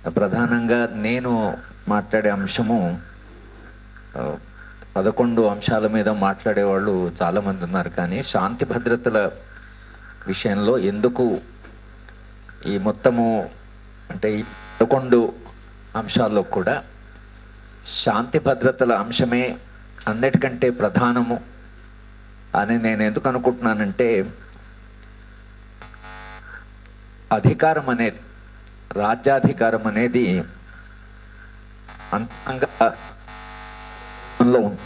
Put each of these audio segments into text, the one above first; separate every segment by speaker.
Speaker 1: ప్రధానంగా నేను మాట్లాడే అంశము ఆ, పదకొండు అంశాల మీద మాట్లాడే వాళ్ళు చాలా మంది ఉన్నారు కానీ శాంతి భద్రతల విషయంలో ఎందుకు ఈ మొత్తము అంటే ఈ పదకొండు అంశాల్లో కూడా శాంతి భద్రతల అంశమే అన్నిటికంటే ప్రధానము అని నేను ఎందుకు అనుకుంటున్నానంటే అధికారం అనేది రాజ్యాధికారం అనేది అంతంగా లో ఉంది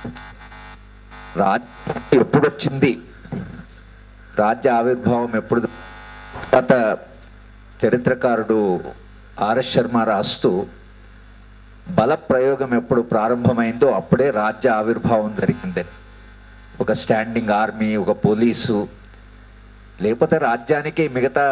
Speaker 1: రాజ్యం ఎప్పుడు వచ్చింది రాజ్య ఆవిర్భావం ఎప్పుడు గత చరిత్రకారుడు ఆర్ఎస్ శర్మ రాస్తూ బల ప్రయోగం ఎప్పుడు ప్రారంభమైందో అప్పుడే రాజ్య ఆవిర్భావం జరిగింది ఒక స్టాండింగ్ ఆర్మీ ఒక పోలీసు లేకపోతే రాజ్యానికి మిగతా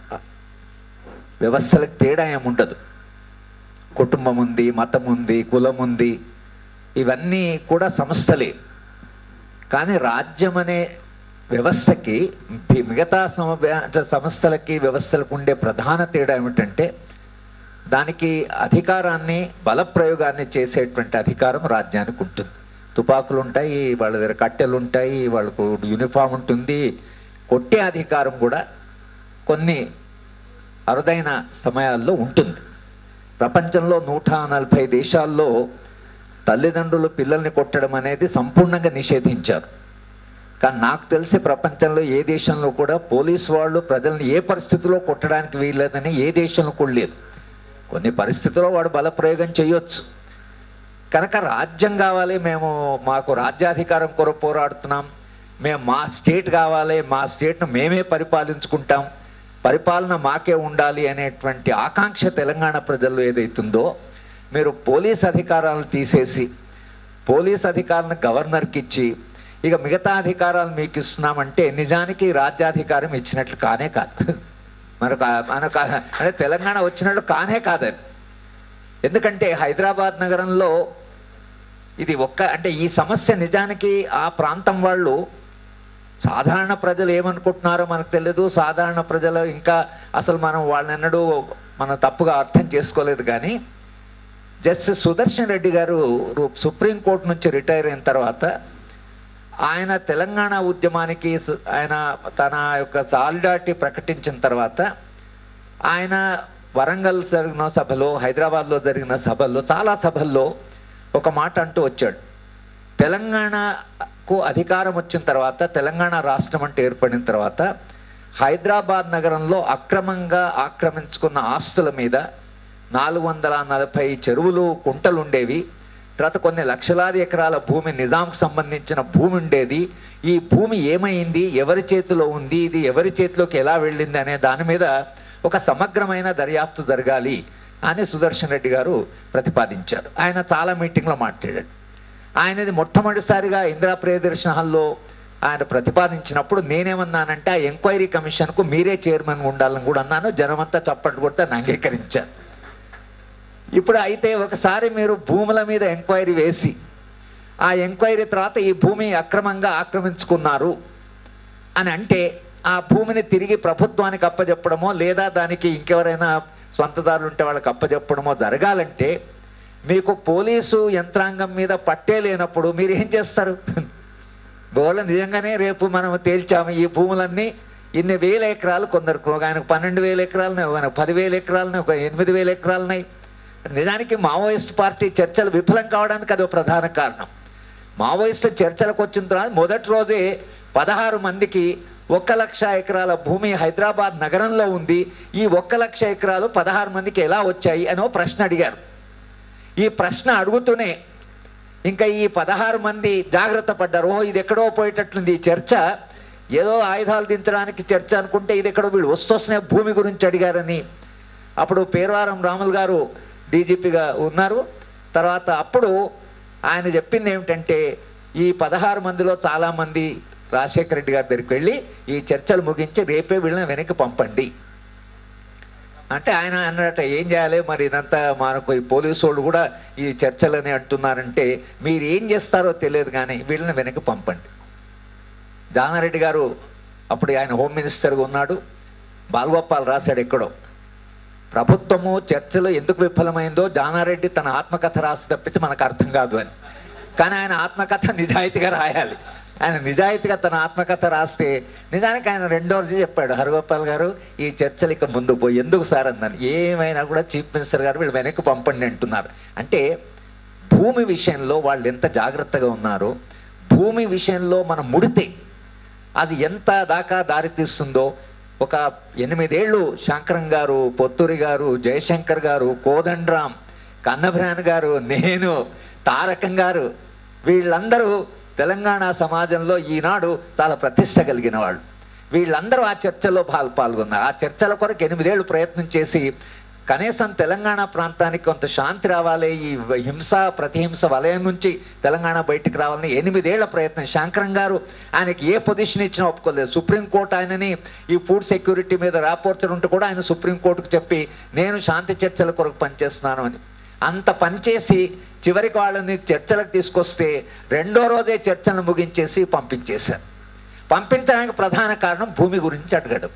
Speaker 1: వ్యవస్థలకు తేడా ఏముండదు కుటుంబం ఉంది మతం ఉంది కులం ఉంది ఇవన్నీ కూడా సంస్థలే కానీ రాజ్యం అనే వ్యవస్థకి మి- మిగతా సమ- సంస్థలకి వ్యవస్థలకు ఉండే ప్రధాన తేడా ఏమిటంటే దానికి అధికారాన్ని బలప్రయోగాన్ని చేసేటువంటి అధికారం రాజ్యానికి ఉంటుంది తుపాకులు ఉంటాయి వాళ్ళ దగ్గర కట్టెలు ఉంటాయి వాళ్ళకు యూనిఫామ్ ఉంటుంది కొట్టే అధికారం కూడా కొన్ని అరుదైన సమయాల్లో ఉంటుంది ప్రపంచంలో నూట నలభై దేశాల్లో తల్లిదండ్రులు పిల్లల్ని కొట్టడం అనేది సంపూర్ణంగా నిషేధించారు కానీ నాకు తెలిసి ప్రపంచంలో ఏ దేశంలో కూడా పోలీసు వాళ్ళు ప్రజల్ని ఏ పరిస్థితిలో కొట్టడానికి వీల్లేదని ఏ దేశంలో కూడా లేదు కొన్ని పరిస్థితుల్లో వాడు బలప్రయోగం చేయొచ్చు కనుక రాజ్యం కావాలి మేము మాకు రాజ్యాధికారం కొరకు పోరాడుతున్నాం మేము మా స్టేట్ కావాలి మా స్టేట్ను మేమే పరిపాలించుకుంటాం పరిపాలన మాకే ఉండాలి అనేటువంటి ఆకాంక్ష తెలంగాణ ప్రజల్లో ఏదైతుందో మీరు పోలీస్ అధికారాలను తీసేసి పోలీస్ అధికారాలను గవర్నర్కి ఇచ్చి ఇక మిగతా అధికారాలు మీకు ఇస్తున్నామంటే నిజానికి రాజ్యాధికారం ఇచ్చినట్లు కానే కాదు మనకు మనకు అంటే తెలంగాణ వచ్చినట్లు కానే కాదని ఎందుకంటే హైదరాబాద్ నగరంలో ఇది ఒక్క అంటే ఈ సమస్య నిజానికి ఆ ప్రాంతం వాళ్ళు సాధారణ ప్రజలు ఏమనుకుంటున్నారో మనకు తెలియదు సాధారణ ప్రజలు ఇంకా అసలు మనం వాళ్ళనెన్నడూ మనం తప్పుగా అర్థం చేసుకోలేదు కానీ జస్టిస్ సుదర్శన్ రెడ్డి గారు రు- సుప్రీంకోర్టు నుంచి రిటైర్ అయిన తర్వాత ఆయన తెలంగాణ ఉద్యమానికి సు- ఆయన తన యొక్క సాలిడారిటీ ప్రకటించిన తర్వాత ఆయన వరంగల్ జరిగిన సభలో హైదరాబాద్లో జరిగిన సభల్లో చాలా సభల్లో ఒక మాట అంటూ వచ్చాడు తెలంగాణకు అధికారం వచ్చిన తర్వాత తెలంగాణ రాష్ట్రం అంటే ఏర్పడిన తర్వాత హైదరాబాద్ నగరంలో అక్రమంగా ఆక్రమించుకున్న ఆస్తుల మీద నాలుగు వందల నలభై చెరువులు కుంటలు ఉండేవి తర్వాత కొన్ని లక్షలాది ఎకరాల భూమి నిజాంకు సంబంధించిన భూమి ఉండేది ఈ భూమి ఏమైంది ఎవరి చేతిలో ఉంది ఇది ఎవరి చేతిలోకి ఎలా వెళ్ళింది అనే దాని మీద ఒక సమగ్రమైన దర్యాప్తు జరగాలి అని సుదర్శన్ రెడ్డి గారు ప్రతిపాదించారు ఆయన చాలా మీటింగ్లో మాట్లాడాడు ఆయనది మొట్టమొదటిసారిగా ఇందిరా ప్రియదర్శన హాల్లో ఆయన ప్రతిపాదించినప్పుడు నేనేమన్నానంటే ఆ ఎంక్వైరీ కమిషన్కు మీరే చైర్మన్ ఉండాలని కూడా అన్నాను జనమంతా చప్పట్లు కొడితే నన్ను అంగీకరించారు ఇప్పుడు అయితే ఒకసారి మీరు భూముల మీద ఎంక్వైరీ వేసి ఆ ఎంక్వైరీ తర్వాత ఈ భూమి అక్రమంగా ఆక్రమించుకున్నారు అని అంటే ఆ భూమిని తిరిగి ప్రభుత్వానికి అప్పజెప్పడమో లేదా దానికి ఇంకెవరైనా స్వంతదారులు ఉంటే వాళ్ళకి అప్పజెప్పడమో జరగాలంటే మీకు పోలీసు యంత్రాంగం మీద పట్టే లేనప్పుడు మీరు ఏం చేస్తారు బోళ్ళ నిజంగానే రేపు మనం తేల్చాము ఈ భూములన్నీ ఇన్ని వేల ఎకరాలు కొందరు ఒక ఆయనకు పన్నెండు వేల ఎకరాలున్నాయి ఒక ఆయనకు పదివేల ఎకరాలున్నాయి ఒక ఎనిమిది వేల ఎకరాలున్నాయి నిజానికి మావోయిస్ట్ పార్టీ చర్చలు విఫలం కావడానికి అది ఒక ప్రధాన కారణం మావోయిస్టు చర్చలకు వచ్చిన తర్వాత మొదటి రోజే పదహారు మందికి ఒక్క లక్ష ఎకరాల భూమి హైదరాబాద్ నగరంలో ఉంది ఈ ఒక్క లక్ష ఎకరాలు పదహారు మందికి ఎలా వచ్చాయి అని ఓ ప్రశ్న అడిగారు ఈ ప్రశ్న అడుగుతూనే ఇంకా ఈ పదహారు మంది జాగ్రత్త పడ్డారు ఓ ఇది ఎక్కడో పోయేటట్లుంది ఈ చర్చ ఏదో ఆయుధాలు దించడానికి చర్చ అనుకుంటే ఇది ఎక్కడో వీళ్ళు వస్తొస్తున్న భూమి గురించి అడిగారని అప్పుడు పేరవారం రాములు గారు డీజీపీగా ఉన్నారు తర్వాత అప్పుడు ఆయన చెప్పింది ఏమిటంటే ఈ పదహారు మందిలో చాలామంది రాజశేఖర రెడ్డి గారి దగ్గరికి వెళ్ళి ఈ చర్చలు ముగించి రేపే వీళ్ళని వెనక్కి పంపండి అంటే ఆయన అన్నట్ట ఏం చేయాలి మరి ఇదంతా మనకు ఈ పోలీసు వాళ్ళు కూడా ఈ చర్చలని అంటున్నారంటే మీరు ఏం చేస్తారో తెలియదు కానీ వీళ్ళని వెనక్కి పంపండి జానారెడ్డి గారు అప్పుడు ఆయన హోమ్ మినిస్టర్గా ఉన్నాడు బాలగోపాల్ రాశాడు ఎక్కడో ప్రభుత్వము చర్చలు ఎందుకు విఫలమైందో జానారెడ్డి తన ఆత్మకథ రాసి తప్పించి మనకు అర్థం కాదు అని కానీ ఆయన ఆత్మకథ నిజాయితీగా రాయాలి ఆయన నిజాయితీగా తన ఆత్మకథ రాస్తే నిజానికి ఆయన రెండో రోజు చెప్పాడు హరగోపాల్ గారు ఈ చర్చలు ఇక ముందు పోయి ఎందుకు సార్ అన్నాను ఏమైనా కూడా చీఫ్ మినిస్టర్ గారు వీళ్ళు వెనక్కి పంపండి అంటున్నారు అంటే భూమి విషయంలో వాళ్ళు ఎంత జాగ్రత్తగా ఉన్నారో భూమి విషయంలో మనం ముడితే అది ఎంత దాకా దారితీస్తుందో ఒక ఎనిమిదేళ్ళు శంకరం గారు పొత్తూరి గారు జయశంకర్ గారు కోదండరాం కన్నభ్రాన్ గారు నేను తారకం గారు వీళ్ళందరూ తెలంగాణ సమాజంలో ఈనాడు చాలా ప్రతిష్ట కలిగిన వాళ్ళు వీళ్ళందరూ ఆ చర్చలో పాల్ పాల్గొన్నారు ఆ చర్చల కొరకు ఎనిమిదేళ్ళు ప్రయత్నం చేసి కనీసం తెలంగాణ ప్రాంతానికి కొంత శాంతి రావాలి ఈ హింస ప్రతిహింస వలయం నుంచి తెలంగాణ బయటికి రావాలని ఎనిమిదేళ్ల ప్రయత్నం శంకరం గారు ఆయనకి ఏ పొజిషన్ ఇచ్చినా ఒప్పుకోలేదు సుప్రీంకోర్టు ఆయనని ఈ ఫుడ్ సెక్యూరిటీ మీద రాపోర్చర్ ఉంటే కూడా ఆయన సుప్రీంకోర్టుకు చెప్పి నేను శాంతి చర్చల కొరకు పనిచేస్తున్నాను అని అంత పనిచేసి చివరికి వాళ్ళని చర్చలకు తీసుకొస్తే రెండో రోజే చర్చలను ముగించేసి పంపించేశారు పంపించడానికి ప్రధాన కారణం భూమి గురించి అడగడం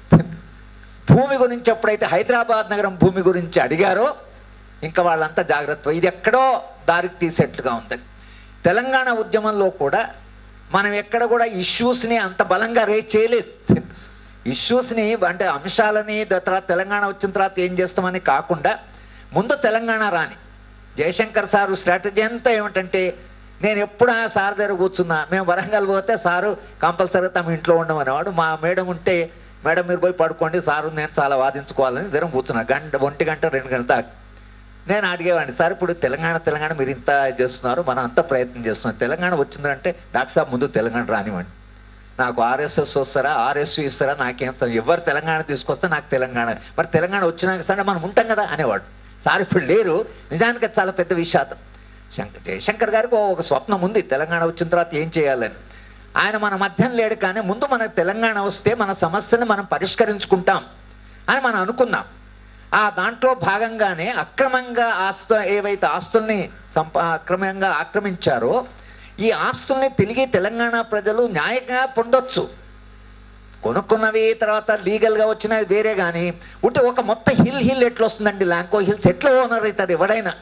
Speaker 1: భూమి గురించి ఎప్పుడైతే హైదరాబాద్ నగరం భూమి గురించి అడిగారో ఇంకా వాళ్ళంతా జాగ్రత్త ఇది ఎక్కడో దారికి తీసేట్టుగా ఉంది తెలంగాణ ఉద్యమంలో కూడా మనం ఎక్కడ కూడా ఇష్యూస్ని అంత బలంగా రేజ్ చేయలేదు ఇష్యూస్ని అంటే అంశాలని ద- తర్వాత తెలంగాణ వచ్చిన తర్వాత ఏం చేస్తామని కాకుండా ముందు తెలంగాణ రాని జయశంకర్ సారు స్ట్రాటజీ అంతా ఏమిటంటే నేను ఎప్పుడు ఆ సార్ దగ్గర కూర్చున్నా మేము వరంగల్ పోతే సారు కంపల్సరీగా తమ ఇంట్లో ఉండమనేవాడు మా మేడం ఉంటే మేడం మీరు పోయి పడుకోండి సారు నేను చాలా వాదించుకోవాలని ఇద్దరం కూర్చున్నా గంట ఒంటి గంట రెండు గంటల దాకా నేను అడిగేవాడిని సార్ ఇప్పుడు తెలంగాణ తెలంగాణ మీరు ఇంత చేస్తున్నారు మనం అంత ప్రయత్నం చేస్తున్నాం తెలంగాణ వచ్చిందంటే డాక్టర్ సాబ్ ముందు తెలంగాణ రానివ్వండి నాకు ఆర్ఎస్ఎస్ వస్తారా ఆర్ఎస్యూ ఇస్తారా నాకేం సార్ ఎవరు తెలంగాణ తీసుకొస్తే నాకు తెలంగాణ మరి తెలంగాణ వచ్చినాక సరే మనం ఉంటాం కదా అనేవాడు సార్ ఇప్పుడు లేరు నిజానికి అది చాలా పెద్ద విషాదం శంకర్ జయశంకర్ గారికి ఓ ఒక స్వప్నం ఉంది తెలంగాణ వచ్చిన తర్వాత ఏం చేయాలని ఆయన మన మధ్యం లేడు కానీ ముందు మనకు తెలంగాణ వస్తే మన సమస్యని మనం పరిష్కరించుకుంటాం అని మనం అనుకున్నాం ఆ దాంట్లో భాగంగానే అక్రమంగా ఆస్తు ఏవైతే ఆస్తుల్ని సంపా అక్రమంగా ఆక్రమించారో ఈ ఆస్తుల్ని తిరిగి తెలంగాణ ప్రజలు న్యాయంగా పొందొచ్చు కొనుక్కున్నవి తర్వాత లీగల్గా వచ్చినవి వేరే కానీ ఉంటే ఒక మొత్తం హిల్ హిల్ ఎట్లా వస్తుందండి ల్యాంకో హిల్స్ ఎట్లా ఓనర్ అవుతారు ఎవడైనా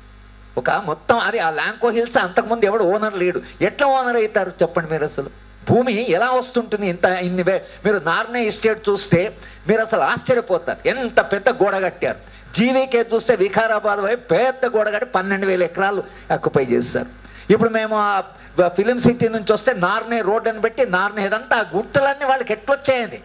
Speaker 1: ఒక మొత్తం అది ఆ ల్యాంకో హిల్స్ అంతకుముందు ఎవడు ఓనర్ లేడు ఎట్లా ఓనర్ అవుతారు చెప్పండి మీరు అసలు భూమి ఎలా వస్తుంటుంది ఇంత ఇన్ని వే- మీరు నార్నే ఎస్టేట్ చూస్తే మీరు అసలు ఆశ్చర్యపోతారు ఎంత పెద్ద గోడ కట్టారు జీవీకే చూస్తే వికారాబాద్ వైపు పెద్ద గోడ కట్టి పన్నెండు వేల ఎకరాలు ఆక్యుపై చేస్తారు ఇప్పుడు మేము ఆ ఫిలిం సిటీ నుంచి వస్తే నార్నే రోడ్ అని పెట్టి నార్నే ఇదంతా ఆ గుట్టలన్నీ వాళ్ళకి ఎట్లొచ్చాయని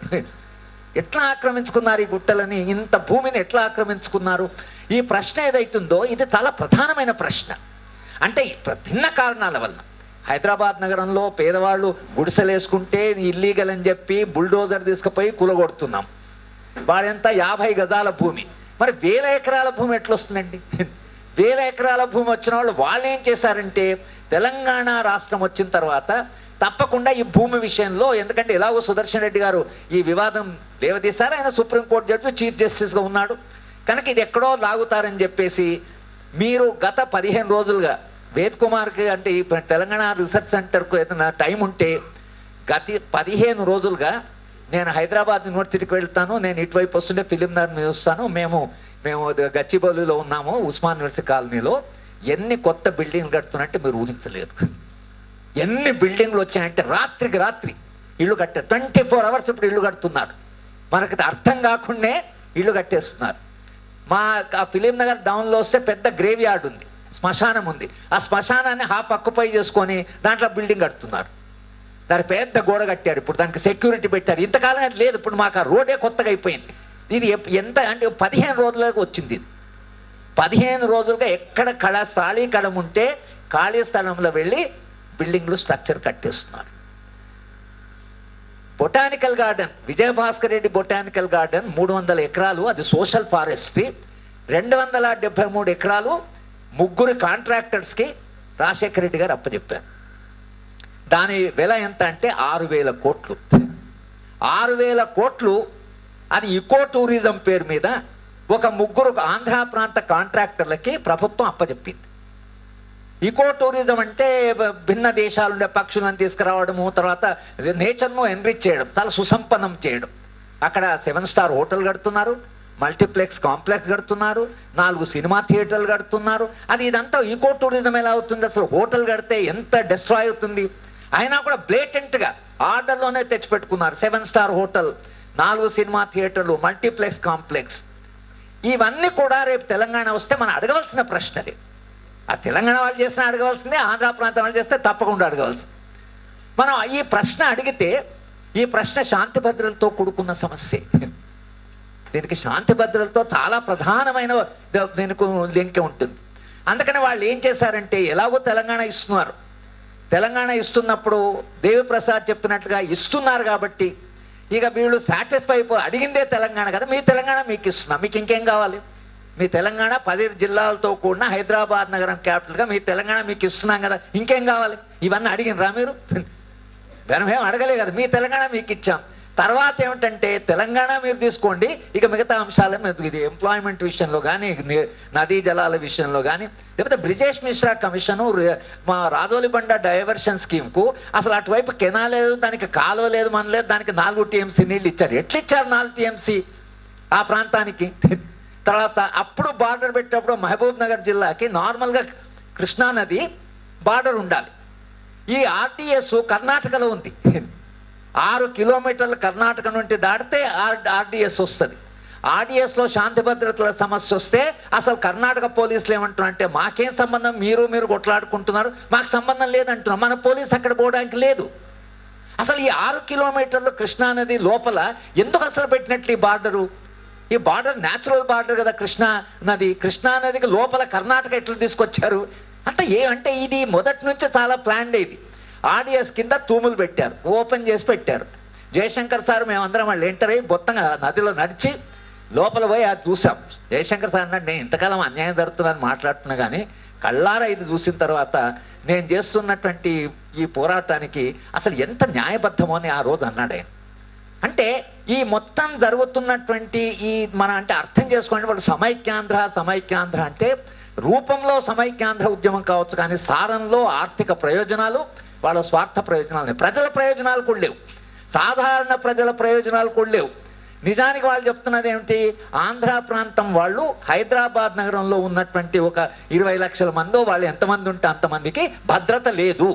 Speaker 1: ఎట్లా ఆక్రమించుకున్నారు ఈ గుట్టలని ఇంత భూమిని ఎట్లా ఆక్రమించుకున్నారు ఈ ప్రశ్న ఏదైతుందో ఇది చాలా ప్రధానమైన ప్రశ్న అంటే ఈ ప్ర- భిన్న కారణాల వల్ల హైదరాబాద్ నగరంలో పేదవాళ్ళు గుడిసెలు వేసుకుంటే ఇల్లీగల్ అని చెప్పి బుల్డోజర్ తీసుకుపోయి కూలగొడుతున్నాం వాడెంత యాభై గజాల భూమి మరి వేల ఎకరాల భూమి ఎట్లొస్తుందండి వేల ఎకరాల భూమి వచ్చిన వాళ్ళు వాళ్ళు ఏం చేశారంటే తెలంగాణ రాష్ట్రం వచ్చిన తర్వాత తప్పకుండా ఈ భూమి విషయంలో ఎందుకంటే ఎలాగో సుదర్శన్ రెడ్డి గారు ఈ వివాదం లేవదీశారు ఆయన సుప్రీంకోర్టు జడ్జి చీఫ్ జస్టిస్గా ఉన్నాడు కనుక ఇది ఎక్కడో లాగుతారని చెప్పేసి మీరు గత పదిహేను రోజులుగా వేద్ కుమార్కి అంటే ఈ తెలంగాణ రీసెర్చ్ సెంటర్కు ఏదైనా టైం ఉంటే గతి పదిహేను రోజులుగా నేను హైదరాబాద్ యూనివర్సిటీకి వెళ్తాను నేను ఇటువైపు వస్తుంటే ఫిలిం నగర్ వస్తాను మేము మేము గచ్చిబౌలిలో ఉన్నాము ఉస్మాన్ యూనివర్సిటీ కాలనీలో ఎన్ని కొత్త బిల్డింగ్లు కడుతున్నట్టే మీరు ఊహించలేరు ఎన్ని బిల్డింగ్లు వచ్చాయంటే రాత్రికి రాత్రి ఇల్లు కట్టారు ట్వంటీ ఫోర్ అవర్స్ ఇప్పుడు ఇల్లు కడుతున్నారు మనకి ఇది అర్థం కాకుండానే ఇల్లు కట్టేస్తున్నారు మా ఆ ఫిలిం నగర్ డౌన్లో వస్తే పెద్ద గ్రేవ్ యార్డ్ ఉంది శ్మశానం ఉంది ఆ శ్మశానాన్ని హాఫ్ అక్కుపై చేసుకొని దాంట్లో బిల్డింగ్ కడుతున్నారు దాని పెద్ద గోడ కట్టారు ఇప్పుడు దానికి సెక్యూరిటీ పెట్టారు ఇంతకాలం అది లేదు ఇప్పుడు మాకు ఆ రోడే కొత్తగా అయిపోయింది ఇది ఎప్- ఎంత అంటే పదిహేను రోజులకు వచ్చింది ఇది. పదిహేను రోజులుగా ఎక్కడ కళ ఖాళీ కళం ఉంటే ఖాళీ స్థలంలో వెళ్ళి బిల్డింగ్లు స్ట్రక్చర్ కట్టేస్తున్నారు botanical garden Vijayabhaskar Reddy botanical garden మూడు వందల ఎకరాలు అది సోషల్ ఫారెస్ట్రీ రెండు వందల డెబ్బై మూడు ఎకరాలు ముగ్గురు కాంట్రాక్టర్స్కి రాజశేఖర రెడ్డి గారు అప్పచెప్పారు దాని వెల ఎంత అంటే ఆరు వేల కోట్లు ఆరు వేల కోట్లు అది ఇకో టూరిజం పేరు మీద ఒక ముగ్గురు ఆంధ్ర ప్రాంత కాంట్రాక్టర్లకి ప్రభుత్వం అప్పచెప్పింది ఈకో టూరిజం అంటే బ- భిన్న దేశాల ఉండే పక్షులను తీసుకురావడము తర్వాత నేచర్ను ఎన్రిచ్ చేయడం చాలా సుసంపన్నం చేయడం అక్కడ సెవెన్ స్టార్ హోటల్ కడుతున్నారు మల్టీప్లెక్స్ కాంప్లెక్స్ కడుతున్నారు నాలుగు సినిమా థియేటర్లు కడుతున్నారు అది ఇదంతా ఈకో టూరిజం ఎలా అవుతుంది అసలు హోటల్ కడితే ఎంత డిస్ట్రాయ్ అవుతుంది అయినా కూడా బ్లేటెంట్గా ఆర్డర్లోనే తెచ్చిపెట్టుకున్నారు సెవెన్ స్టార్ హోటల్ నాలుగు సినిమా థియేటర్లు మల్టీప్లెక్స్ కాంప్లెక్స్ ఇవన్నీ కూడా రేపు తెలంగాణ వస్తే మనం అడగవలసిన ప్రశ్నది ఆ తెలంగాణ వాళ్ళు చేసిన అడగవలసిందే ఆంధ్ర ప్రాంతం వాళ్ళు చేస్తే తప్పకుండా అడగవలసింది మనం ఈ ప్రశ్న అడిగితే ఈ ప్రశ్న శాంతి భద్రతలతో కూడుకున్న సమస్య దీనికి శాంతి భద్రతలతో చాలా ప్రధానమైన ద- దీనికి లింక్ ఉంటుంది అందుకని వాళ్ళు ఏం చేశారంటే ఎలాగో తెలంగాణ ఇస్తున్నారు తెలంగాణ ఇస్తున్నప్పుడు దేవిప్రసాద్ చెప్పినట్టుగా ఇస్తున్నారు కాబట్టి ఇక వీళ్ళు సాటిస్ఫై అయిపో అడిగిందే తెలంగాణ కదా మీ తెలంగాణ మీకు ఇస్తున్నాం మీకు ఇంకేం కావాలి మీ తెలంగాణ పది జిల్లాలతో కూడిన హైదరాబాద్ నగరం క్యాపిటల్గా మీ తెలంగాణ మీకు ఇస్తున్నాం కదా ఇంకేం కావాలి ఇవన్నీ అడిగినరా మీరు మేము అడగలే కదా మీ తెలంగాణ మీకు ఇచ్చాం తర్వాత ఏమిటంటే తెలంగాణ మీరు తీసుకోండి ఇక మిగతా అంశాల మీద ఇది ఎంప్లాయ్మెంట్ విషయంలో కానీ నదీ జలాల విషయంలో కానీ లేకపోతే బ్రిజేష్ మిశ్రా కమిషను రే- మా రాజోలి బండ డైవర్షన్ స్కీమ్కు అసలు అటువైపు కెనా లేదు దానికి కాలువ లేదు మన లేదు దానికి నాలుగు టీఎంసీ నీళ్ళు ఇచ్చారు ఎట్లా ఇచ్చారు నాలుగు టీఎంసీ ఆ ప్రాంతానికి తర్వాత అప్పుడు బార్డర్ పెట్టేటప్పుడు మహబూబ్ నగర్ జిల్లాకి నార్మల్గా కృష్ణా నది బార్డర్ ఉండాలి ఈ ఆర్టీఎస్ కర్ణాటకలో ఉంది ఆరు కిలోమీటర్లు కర్ణాటక నుండి దాటితే ఆర్ ఆర్డిఎస్ వస్తుంది ఆర్డిఎస్లో శాంతి భద్రతల సమస్య వస్తే అసలు కర్ణాటక పోలీసులు ఏమంటున్నారు అంటే మాకేం సంబంధం మీరు మీరు కొట్లాడుకుంటున్నారు మాకు సంబంధం లేదంటున్నారు మన పోలీస్ అక్కడ పోవడానికి లేదు అసలు ఈ ఆరు కిలోమీటర్లు కృష్ణా నది లోపల ఎందుకు అసలు పెట్టినట్లు ఈ బార్డరు ఈ బార్డర్ న్యాచురల్ బార్డర్ కదా కృష్ణా నది కృష్ణా నదికి లోపల కర్ణాటక ఎట్లా తీసుకొచ్చారు అంటే ఏ అంటే ఇది మొదటి నుంచి చాలా ప్లాన్ ఇది ఆడియస్ కింద తూములు పెట్టారు ఓపెన్ చేసి పెట్టారు జయశంకర్ సార్ మేమందరం వాళ్ళు ఎంటర్ అయ్యి మొత్తంగా నదిలో నడిచి లోపల పోయి అది చూసాం జయశంకర్ సార్ అన్నాడు నేను ఇంతకాలం అన్యాయం జరుగుతుందని మాట్లాడుతున్నా కానీ కళ్ళారా ఇది చూసిన తర్వాత నేను చేస్తున్నటువంటి ఈ పోరాటానికి అసలు ఎంత న్యాయబద్ధమో అని ఆ రోజు అన్నాడు ఆయన అంటే ఈ మొత్తం జరుగుతున్నటువంటి ఈ మన అంటే అర్థం చేసుకోండి వాళ్ళు సమైక్యాంధ్ర సమైక్యాంధ్ర అంటే రూపంలో సమైక్యాంధ్ర ఉద్యమం కావచ్చు కానీ సారంలో ఆర్థిక ప్రయోజనాలు వాళ్ళ స్వార్థ ప్రయోజనాలు ప్రజల ప్రయోజనాలు కూడా లేవు సాధారణ ప్రజల ప్రయోజనాలు కూడా లేవు నిజానికి వాళ్ళు చెప్తున్నది ఏమిటి ఆంధ్ర ప్రాంతం వాళ్ళు హైదరాబాద్ నగరంలో ఉన్నటువంటి ఒక ఇరవై లక్షల మందో వాళ్ళు ఎంతమంది ఉంటే అంతమందికి భద్రత లేదు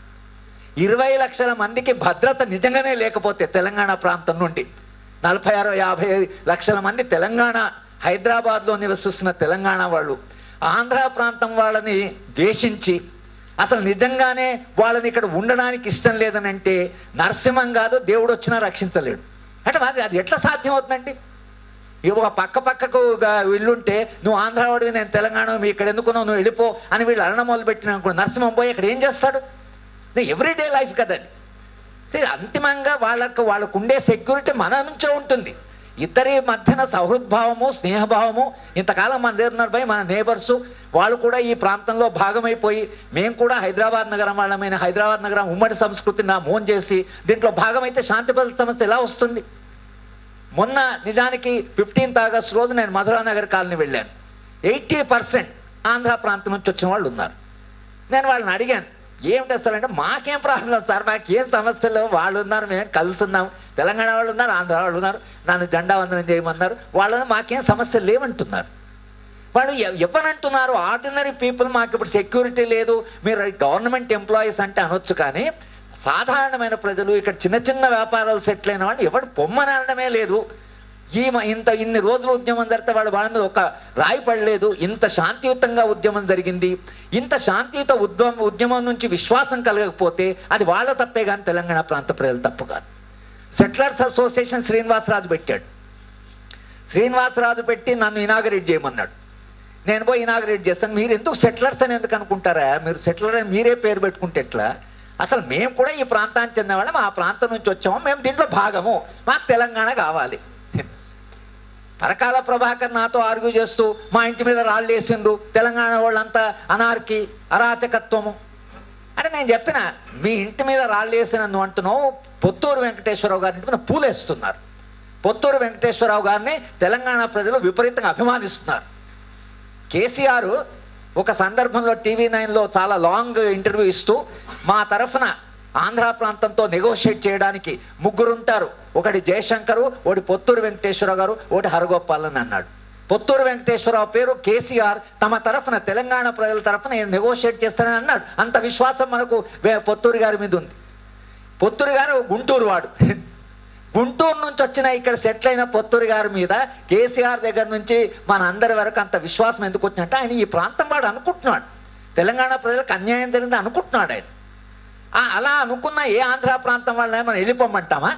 Speaker 1: ఇరవై లక్షల మందికి భద్రత నిజంగానే లేకపోతే తెలంగాణ ప్రాంతం నుండి నలభై ఆరు యాభై లక్షల మంది తెలంగాణ హైదరాబాద్లో నివసిస్తున్న తెలంగాణ వాళ్ళు ఆంధ్ర ప్రాంతం వాళ్ళని ద్వేషించి అసలు నిజంగానే వాళ్ళని ఇక్కడ ఉండడానికి ఇష్టం లేదని అంటే నరసింహం కాదు దేవుడు వచ్చినా రక్షించలేడు అంటే మరి అది ఎట్లా సాధ్యం అవుతుందండి ఇక ఒక పక్క పక్కకు గా- ఇల్లుంటే నువ్వు ఆంధ్ర వాడివి నేను తెలంగాణ మీ ఇక్కడ ఎందుకున్నావు నువ్వు వెళ్ళిపో అని వీళ్ళు అరణం మొదలు పెట్టిన అనుకో నరసింహం పోయి ఇక్కడ ఏం చేస్తాడు ఎవ్రీడే లైఫ్ కదండి See, అంతిమంగా వాళ్ళకు వాళ్ళకు ఉండే సెక్యూరిటీ మన నుంచే ఉంటుంది ఇద్దరి మధ్యన సహృద్భావము స్నేహభావము ఇంతకాలం మన దగ్గర ఉన్నారు భయ్ మన నేబర్స్ వాళ్ళు కూడా ఈ ప్రాంతంలో భాగమైపోయి మేము కూడా హైదరాబాద్ నగరం వాళ్ళమైన హైదరాబాద్ నగరం ఉమ్మడి సంస్కృతిని నా మోన్ చేసి దీంట్లో భాగమైతే శాంతి భద్రత సమస్య ఎలా వస్తుంది మొన్న నిజానికి ఫిఫ్టీన్త్ ఆగస్ట్ రోజు నేను మధురానగర్ కాలనీ వెళ్ళాను ఎయిటీ పర్సెంట్ ఆంధ్ర ప్రాంతం నుంచి వచ్చిన వాళ్ళు ఉన్నారు నేను వాళ్ళని అడిగాను ఏమిటి అసలు అంటే మాకేం ప్రాబ్లం సార్ మాకు ఏం సమస్యలు వాళ్ళు ఉన్నారు మేము కలిసి ఉన్నాం తెలంగాణ వాళ్ళు ఉన్నారు ఆంధ్ర వాళ్ళు ఉన్నారు నన్ను జెండా వందనం చేయమన్నారు వాళ్ళని మాకేం సమస్యలు లేవంటున్నారు వాళ్ళు ఎ- ఎవరంటున్నారు ఆర్డినరీ పీపుల్ మాకు ఇప్పుడు సెక్యూరిటీ లేదు మీరు గవర్నమెంట్ ఎంప్లాయీస్ అంటే అనొచ్చు కానీ సాధారణమైన ప్రజలు ఇక్కడ చిన్న చిన్న వ్యాపారాలు సెటిల్ అయిన వాళ్ళు ఎవరు పొమ్మనడమే లేదు ఈ మ- ఇంత ఇన్ని రోజులు ఉద్యమం జరిగితే వాళ్ళ వాళ్ళ మీద ఒక రాయి పడలేదు ఇంత శాంతియుతంగా ఉద్యమం జరిగింది ఇంత శాంతియుత ఉద్యమం ఉద్యమం నుంచి విశ్వాసం కలగకపోతే అది వాళ్ళ తప్పే కానీ తెలంగాణ ప్రాంత ప్రజల తప్పు కాదు సెటిలర్స్ అసోసియేషన్ శ్రీనివాసరాజు పెట్టాడు శ్రీనివాసరాజు పెట్టి నన్ను ఇనాగరేట్ చేయమన్నాడు నేను పోయి ఇనాగరేట్ చేస్తాను మీరు ఎందుకు సెటిలర్స్ అని ఎందుకు అనుకుంటారా మీరు సెటిలర్ అని మీరే పేరు పెట్టుకుంటే ఎట్లా అసలు మేము కూడా ఈ ప్రాంతానికి చెందినవాళ్ళం ఆ ప్రాంతం నుంచి వచ్చాము మేము దీంట్లో భాగము మాకు తెలంగాణ కావాలి పరకాల ప్రభాకర్ నాతో ఆర్గ్యూ చేస్తూ మా ఇంటి మీద రాళ్ళు వేసిండ్రు తెలంగాణ వాళ్ళంతా అనార్కి అరాచకత్వము అంటే నేను చెప్పిన మీ ఇంటి మీద రాళ్ళు వేసిన నువ్వు అంటున్నావు పొత్తూరు వెంకటేశ్వరరావు గారి ఇంటి మీద పూలేస్తున్నారు పొత్తూరు వెంకటేశ్వరరావు గారిని తెలంగాణ ప్రజలు విపరీతంగా అభిమానిస్తున్నారు కేసీఆర్ ఒక సందర్భంలో టీవీ నైన్లో చాలా లాంగ్ ఇంటర్వ్యూ ఇస్తూ మా తరఫున ఆంధ్ర ప్రాంతంతో నెగోషియేట్ చేయడానికి ముగ్గురు ఉంటారు ఒకటి జయశంకరు ఒకటి పొత్తూరు వెంకటేశ్వరరావు గారు ఒకటి హరగోపాల్ అని అన్నాడు పొత్తూరు వెంకటేశ్వరరావు పేరు కేసీఆర్ తమ తరఫున తెలంగాణ ప్రజల తరఫున నేను నెగోషియేట్ చేస్తానని అన్నాడు అంత విశ్వాసం మనకు వే- పొత్తూరు గారి మీద ఉంది పొత్తూరు గారు గుంటూరు వాడు గుంటూరు నుంచి వచ్చిన ఇక్కడ సెటిల్ అయిన పొత్తూరు గారి మీద కేసీఆర్ దగ్గర నుంచి మన అందరి వరకు అంత విశ్వాసం ఎందుకు వచ్చినట్టు ఆయన ఈ ప్రాంతం వాడు అనుకుంటున్నాడు తెలంగాణ ప్రజలకు అన్యాయం జరిగింది అనుకుంటున్నాడు ఆయన ఆ, అలా అనుకున్న ఏ ఆంధ్ర ప్రాంతం వాళ్ళని మనం వెళ్ళిపోమంటామా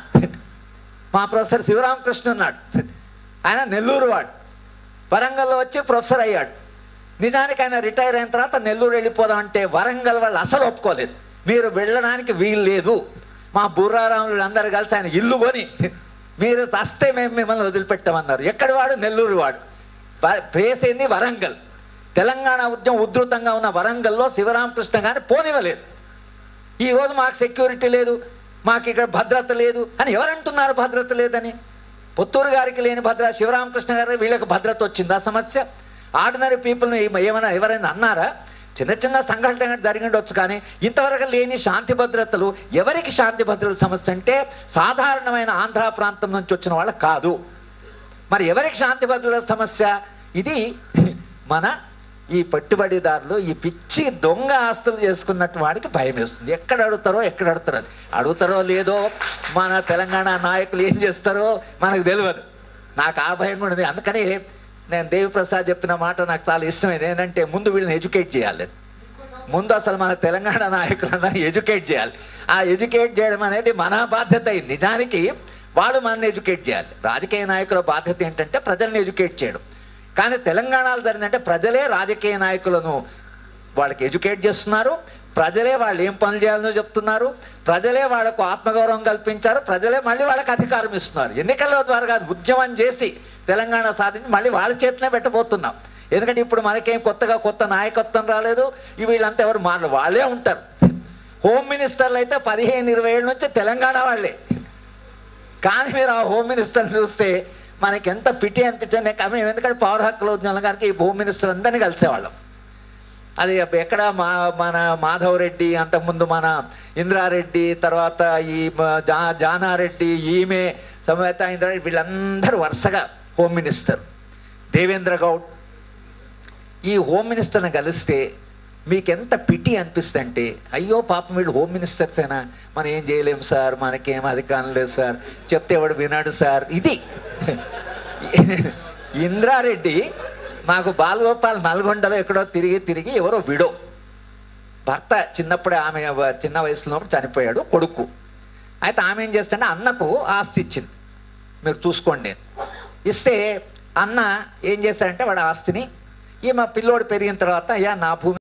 Speaker 1: మా ప్రొఫెసర్ శివరామకృష్ణ ఉన్నాడు ఆయన నెల్లూరు వాడు వరంగల్లో వచ్చి ప్రొఫెసర్ అయ్యాడు నిజానికి ఆయన రిటైర్ అయిన తర్వాత నెల్లూరు వెళ్ళిపోదాం అంటే వరంగల్ వాళ్ళు అసలు ఒప్పుకోలేదు మీరు వెళ్ళడానికి వీలు లేదు మా బుర్రారాములు అందరు కలిసి ఆయన ఇల్లు కొని మీరు వస్తే మేము మిమ్మల్ని వదిలిపెట్టామన్నారు ఎక్కడి వాడు నెల్లూరు వాడు ప- ప్లేస్ ఏంది వరంగల్ తెలంగాణ ఉద్యమం ఉధృతంగా ఉన్న వరంగల్లో శివరామకృష్ణ గారిని పోనివ్వలేదు ఈ రోజు మాకు సెక్యూరిటీ లేదు మాకు ఇక్కడ భద్రత లేదు అని ఎవరంటున్నారు భద్రత లేదని పుత్తూరు గారికి లేని భద్ర శివరామకృష్ణ గారికి వీళ్ళకి భద్రత వచ్చిందా సమస్య ఆర్డినరీ పీపుల్ని ఏమైనా ఎవరైనా అన్నారా చిన్న చిన్న సంఘటన జరిగిండొచ్చు కానీ ఇంతవరకు లేని శాంతి భద్రతలు ఎవరికి శాంతి భద్రతల సమస్య అంటే సాధారణమైన ఆంధ్ర ప్రాంతం నుంచి వచ్చిన వాళ్ళకి కాదు మరి ఎవరికి శాంతి భద్రత సమస్య ఇది మన ఈ పెట్టుబడిదారులు ఈ పిచ్చి దొంగ ఆస్తులు చేసుకున్నట్టు వాడికి భయం వేస్తుంది ఎక్కడ అడుగుతారో ఎక్కడ అడుగుతారో అది. అడుగుతారో లేదో మన తెలంగాణ నాయకులు ఏం చేస్తారో మనకు తెలియదు నాకు ఆ భయం కూడా ఉంది అందుకని నేను దేవిప్రసాద్ చెప్పిన మాట నాకు చాలా ఇష్టమైంది ఏంటంటే ముందు వీళ్ళని ఎడ్యుకేట్ చేయాలి ముందు అసలు మన తెలంగాణ నాయకులందరినీ ఎడ్యుకేట్ చేయాలి ఆ ఎడ్యుకేట్ చేయడం అనేది మన బాధ్యత అయింది నిజానికి వాళ్ళు మనల్ని ఎడ్యుకేట్ చేయాలి రాజకీయ నాయకుల బాధ్యత ఏంటంటే ప్రజల్ని ఎడ్యుకేట్ చేయడం కానీ తెలంగాణలో జరిగిందంటే ప్రజలే రాజకీయ నాయకులను వాళ్ళకి ఎడ్యుకేట్ చేస్తున్నారు ప్రజలే వాళ్ళు ఏం పనులు చేయాలనో చెప్తున్నారు ప్రజలే వాళ్ళకు ఆత్మగౌరవం కల్పించారు ప్రజలే మళ్ళీ వాళ్ళకి అధికారం ఇస్తున్నారు ఎన్నికల ద్వారా కాదు ఉద్యమం చేసి తెలంగాణ సాధించి మళ్ళీ వాళ్ళ చేతినే పెట్టబోతున్నాం ఎందుకంటే ఇప్పుడు మనకేం కొత్తగా కొత్త నాయకత్వం రాలేదు ఈ వీళ్ళంతా ఎవరు మాటలు వాళ్ళే ఉంటారు హోమ్ మినిస్టర్లు అయితే పదిహేను ఇరవై ఏళ్ళ నుంచి తెలంగాణ వాళ్ళే కానీ మీరు ఆ హోమ్ మినిస్టర్ చూస్తే మనకి ఎంత పిటి అనిపించింది మేము ఎందుకంటే పౌర హక్కుల ఉద్యమం గారికి ఈ హోమ్ మినిస్టర్ అందరినీ కలిసేవాళ్ళం అది ఎక్కడ మా మన మాధవ్ రెడ్డి అంతకుముందు మన ఇంద్రారెడ్డి తర్వాత ఈ మ- జా జానారెడ్డి ఈమె సమేత ఇంద్రారెడ్డి వీళ్ళందరూ వరుసగా హోమ్ మినిస్టర్ దేవేంద్ర గౌడ్ ఈ హోమ్ మినిస్టర్ని కలిస్తే మీకు ఎంత పిటి అనిపిస్తుంది అంటే అయ్యో పాపం వీళ్ళు హోమ్ మినిస్టర్సేనా మనం ఏం చేయలేం సార్ మనకేం అధికారం లేదు సార్ చెప్తే ఎవడు వినాడు సార్ ఇది ఇంద్రారెడ్డి మాకు బాలగోపాల్ నల్గొండలో ఎక్కడో తిరిగి తిరిగి ఎవరో విడో భర్త చిన్నప్పుడే ఆమె వ- చిన్న వయసులో చనిపోయాడు కొడుకు అయితే ఆమె ఏం చేస్తుంటే అన్నకు ఆస్తి ఇచ్చింది మీరు చూసుకోండి ఇస్తే అన్న ఏం చేశాడంటే వాడు ఆస్తిని ఈ మా పిల్లోడు పెరిగిన తర్వాత అయ్యా నా భూమి